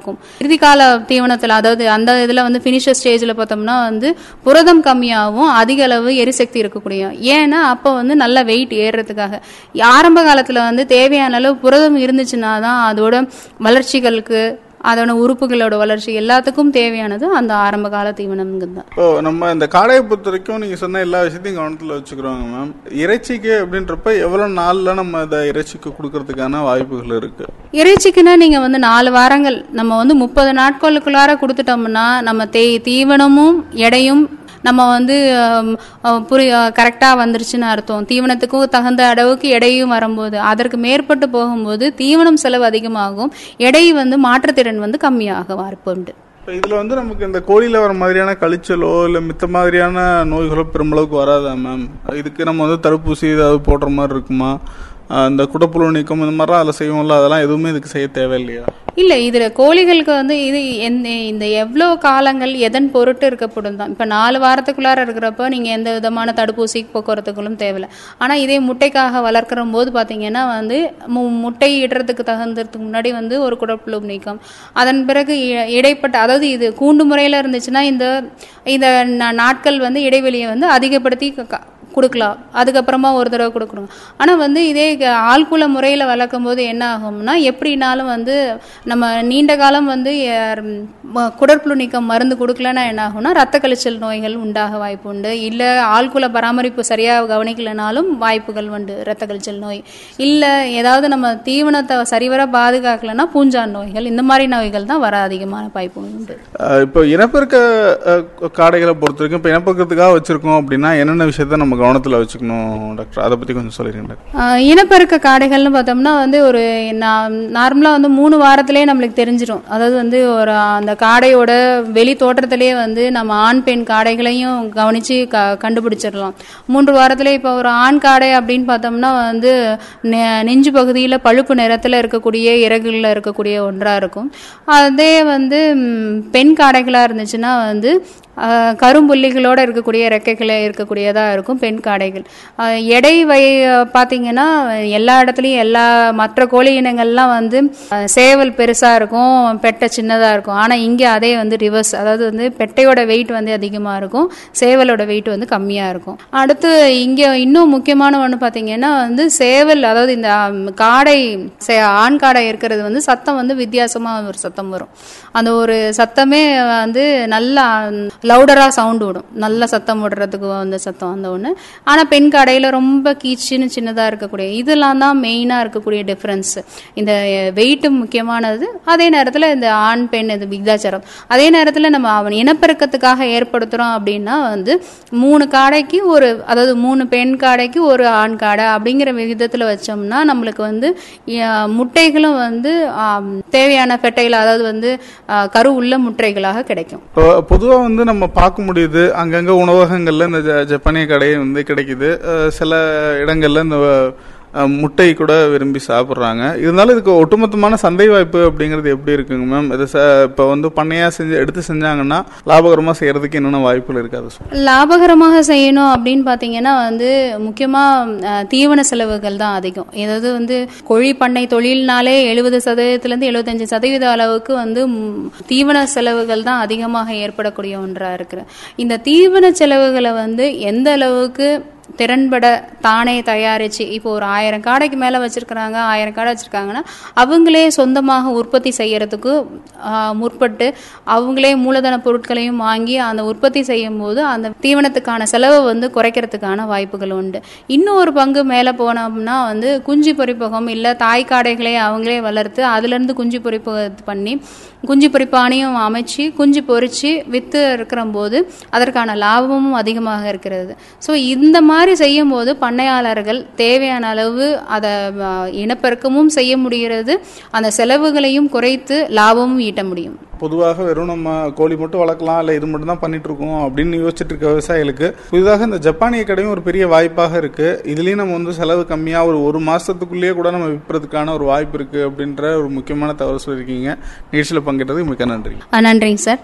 இருக்கும் இறுதிக்கால தீவனத்தில் அதாவது அந்த இதில் வந்து ஃபினிஷர் ஸ்டேஜில் பார்த்தோம்னா வந்து புரதம் கம்மியாகவும் அதிக அளவு எரிசக்தி இருக்கக்கூடிய ஏன்னா அப்போ வந்து நல்ல வெயிட் ஏறுறதுக்காக ஆரம்ப காலத்தில் வந்து தேவையான அளவு புரதம் இருந்துச்சுன்னா தான் அதோட வளர்ச்சிகளுக்கு அதோட உறுப்புகளோட வளர்ச்சி எல்லாத்துக்கும் தேவையானது அந்த ஆரம்ப கால தீவனம்ங்கிறது தான் இப்போ நம்ம இந்த காடையை பொறுத்த வரைக்கும் நீங்க சொன்ன எல்லா விஷயத்தையும் கவனத்தில் வச்சுக்கிறோங்க மேம் இறைச்சிக்கு அப்படின்றப்ப எவ்வளவு நாள்ல நம்ம இதை இறைச்சிக்கு கொடுக்கறதுக்கான வாய்ப்புகள் இருக்கு இறைச்சிக்குன்னா நீங்க வந்து நாலு வாரங்கள் நம்ம வந்து முப்பது நாட்களுக்குள்ளார கொடுத்துட்டோம்னா நம்ம தே தீவனமும் எடையும் நம்ம வந்து ஹம், அஹ், புரி கரெக்டாக வந்துருச்சுன்னு அர்த்தம் தீவனத்துக்கும் தகுந்த அளவுக்கு எடையும் வரும்போது அதற்கு மேற்பட்டு போகும்போது தீவனம் செலவு அதிகமாகும் எடை வந்து மாற்றுத்திறன் வந்து கம்மியாக வாய்ப்புண்டு இப்போ இதுல வந்து நமக்கு இந்த கோழியில வர மாதிரியான கழிச்சலோ இல்ல மித்த மாதிரியான நோய்களோ பெருமளவுக்கு வராதா மேம் இதுக்கு நம்ம வந்து தடுப்பூசி ஏதாவது போடுற மாதிரி இருக்குமா ஆஹ் இந்த குடப்புழு நீக்கம் இந்த மாதிரிலாம் அதில் செய்வோம்ல அதெல்லாம் எதுவுமே இதுக்கு செய்ய தேவையில்லையா இல்ல இதுல கோழிகளுக்கு வந்து இது எந்த இந்த எவ்வளோ காலங்கள் எதன் பொருட்டு இருக்கப்படும் தான் இப்போ நாலு வாரத்துக்குள்ளார இருக்கிறப்ப நீங்க எந்த விதமான தடுப்பூசி போக்குவரத்துகளும் தேவையில்லை ஆனா இதே முட்டைக்காக வளர்க்கிற போது பாத்தீங்கன்னா வந்து மு- முட்டை இடுறதுக்கு தகுந்ததுக்கு முன்னாடி வந்து ஒரு குடப்புழு நீக்கம் அதன் பிறகு இ- இடைப்பட்ட அதாவது இது கூண்டு முறையில இருந்துச்சுன்னா இந்த இந்த நா- நாட்கள் வந்து இடைவெளியை வந்து அதிகப்படுத்தி க- க- கொடுக்கலாம் அதுக்கப்புறமா ஒரு தடவை கொடுக்கணும் ஆனால் வந்து இதே க- ஆள்குல முறையில் வளர்க்கும் போது என்ன ஆகும்னா எப்படினாலும் வந்து நம்ம நீண்ட காலம் வந்து எ- ம- குடற்புழு நீக்கம் மருந்து கொடுக்கலன்னா என்ன ஆகும்னா ரத்த கழிச்சல் நோய்கள் உண்டாக வாய்ப்பு உண்டு இல்லை ஆள்குல பராமரிப்பு சரியாக கவனிக்கலனாலும் வாய்ப்புகள் உண்டு ரத்த கழிச்சல் நோய் இல்லை ஏதாவது நம்ம தீவனத்தை சரிவர பாதுகாக்கலைன்னா பூஞ்சான் நோய்கள் இந்த மாதிரி நோய்கள் தான் வர அதிகமான வாய்ப்புகள் உண்டு ஆஹ் இப்போ இனப்பெருக்க ஆஹ் காடைகளை பொறுத்த வரைக்கும் இப்போ இனப்பெருக்கத்துக்காக வச்சிருக்கோம் அப்படின்னா என்னென்ன விஷயத்த நம்ம கவனத்தில் வச்சுக்கணும் டாக்டர் அதை பற்றி கொஞ்சம் சொல்லிடுங்க டாக்டர் ஆஹ் இனப்பெருக்க காடைகள்னு பார்த்தோம்னா வந்து ஒரு நார்மலாக வந்து மூணு வாரத்திலே நம்மளுக்கு தெரிஞ்சிடும் அதாவது வந்து ஒரு அந்த காடையோட வெளி தோற்றத்திலே வந்து நம்ம ஆண் பெண் காடைகளையும் கவனித்து க கண்டுபிடிச்சிடலாம் மூன்று வாரத்திலே இப்போ ஒரு ஆண் காடை அப்படின்னு பார்த்தோம்னா வந்து நெ- நெஞ்சு பகுதியில் பழுப்பு நிறத்தில் இருக்கக்கூடிய இறகுகளில் இருக்கக்கூடிய ஒன்றாக இருக்கும் அதே வந்து ம், பெண் காடைகளாக இருந்துச்சுன்னா வந்து ஆஹ் கரும்புள்ளிகளோட இருக்கக்கூடிய ரெக்கைகள் இருக்கக்கூடியதாக இருக்கும் பெண் காடைகள் ஆஹ் எடை வை பார்த்தீங்கன்னா எல்லா இடத்துலையும் எல்லா மற்ற கோழி இனங்கள்லாம் வந்து ஆஹ் சேவல் பெருசாக இருக்கும் பெட்டை சின்னதாக இருக்கும் ஆனால் இங்கே அதே வந்து ரிவர்ஸ் அதாவது வந்து பெட்டையோட வெயிட் வந்து அதிகமாக இருக்கும் சேவலோட வெயிட் வந்து கம்மியாக இருக்கும் அடுத்து இங்கே இன்னும் முக்கியமான ஒன்று பார்த்தீங்கன்னா வந்து சேவல் அதாவது இந்த ஆம், காடை சே- ஆண் காடை இருக்கிறது வந்து சத்தம் வந்து வித்தியாசமாக ஒரு சத்தம் வரும் அந்த ஒரு சத்தமே வந்து நல்லா லவுடராக சவுண்ட் விடும் நல்ல சத்தம் விடுறதுக்கு அந்த சத்தம் அந்த ஒன்று ஆனால் பெண் கடையில் ரொம்ப கீச்சுன்னு சின்னதாக இருக்கக்கூடிய இதெல்லாம் தான் மெயினாக இருக்கக்கூடிய டிஃப்ரென்ஸ் இந்த வெயிட்டு முக்கியமானது அதே நேரத்தில் இந்த ஆண் பெண் இது விகிதாச்சாரம் அதே நேரத்தில் நம்ம அவன் இனப்பெருக்கத்துக்காக ஏற்படுத்துகிறோம் அப்படின்னா வந்து மூணு காடைக்கு ஒரு அதாவது மூணு பெண் காடைக்கு ஒரு ஆண் காடை அப்படிங்கிற விகிதத்தில் வச்சோம்னா நம்மளுக்கு வந்து அஹ், முட்டைகளும் வந்து ஆம், தேவையான ஃபெட்டைல் அதாவது வந்து அஹ், கரு உள்ள முட்டைகளாக கிடைக்கும் இப்போ பொதுவாக வந்து நம்ம பார்க்க முடியுது அங்கங்கே உணவகங்களில் இந்த ஜ- ஜப்பானிய கடை வந்து கிடைக்குது அஹ் சில இடங்களில் இந்த அஹ், முட்டை கூட விரும்பி சாப்பிட்றாங்க இருந்தாலும் இதுக்கு ஒட்டுமொத்தமான சந்தை வாய்ப்பு அப்படிங்கிறது எப்படி இருக்குங்க மேம் இது ச இப்போ வந்து பண்ணையாக செஞ்சு எடுத்து செஞ்சாங்கன்னா லாபகரமாக செய்கிறதுக்கு என்னென்ன வாய்ப்புகள் இருக்காது சொல்லுங்க லாபகரமாக செய்யணும் அப்படின்னு பார்த்தீங்கன்னா வந்து முக்கியமாக தீவன செலவுகள் தான் அதிகம் ஏதாவது வந்து கோழி பண்ணை தொழில்னாலே எழுபது சதவீதத்துலேருந்து எழுபத்தஞ்சு சதவீத அளவுக்கு வந்து ம், தீவன செலவுகள் தான் அதிகமாக ஏற்படக்கூடிய ஒன்றாக இருக்குது இந்த தீவன செலவுகளை வந்து எந்த அளவுக்கு திறன்பட தானே தயாரித்து இப்போ ஒரு ஆயிரம் காடைக்கு மேலே வச்சுருக்கிறாங்க ஆயிரம் காடை வச்சுருக்காங்கன்னா அவங்களே சொந்தமாக உற்பத்தி செய்யறதுக்கு ஆஹ், முற்பட்டு அவங்களே மூலதன பொருட்களையும் வாங்கி அந்த உற்பத்தி செய்யும் போது அந்த தீவனத்துக்கான செலவை வந்து குறைக்கிறதுக்கான வாய்ப்புகள் உண்டு இன்னும் ஒரு பங்கு மேலே போனோம்னா வந்து குஞ்சு பொறிப்பகம் இல்லை தாய் காடைகளை அவங்களே வளர்த்து அதுலேருந்து குஞ்சு பொறிப்பகம் பண்ணி குஞ்சு பொறிப்பானையும் அமைச்சு குஞ்சு பொறிச்சு விற்று இருக்கிற போது அதற்கான லாபமும் அதிகமாக இருக்கிறது ஸோ இந்த மாதிரி செய்யும் போது பண்ணையாளர்கள் தேவையான அளவு அதை ஆ, இனப்பெருக்கமும் செய்ய முடிகிறது அந்த செலவுகளையும் குறைத்து லாபமும் ஈட்ட முடியும் பொதுவாக வெறும் நம்ம கோழி மட்டும் வளர்க்கலாம் இல்லை இது மட்டும் தான் பண்ணிட்டு இருக்கோம் அப்படின்னு யோசிச்சுட்டு இருக்க விவசாயிகளுக்கு புதிதாக இந்த ஜப்பானிய கடையும் ஒரு பெரிய வாய்ப்பாக இருக்கு இதுலயும் நம்ம வந்து செலவு கம்மியா ஒரு ஒரு மாசத்துக்குள்ளேயே கூட நம்ம விற்கிறதுக்கான ஒரு வாய்ப்பு இருக்கு அப்படின்ற ஒரு முக்கியமான தகவல் சொல்லியிருக்கீங்க நிகழ்ச்சியில் பங்கேற்றதுக்கு மிக்க நன்றி ஆ, நன்றிங்க சார்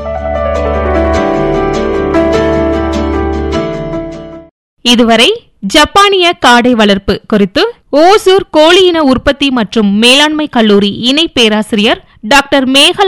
இதுவரை ஜப்பானிய காடை வளர்ப்பு குறித்து ஓசூர் கோழி இன உற்பத்தி மற்றும் மேலாண்மை கல்லூரி இணை பேராசிரியர் டாக்டர் மேகலா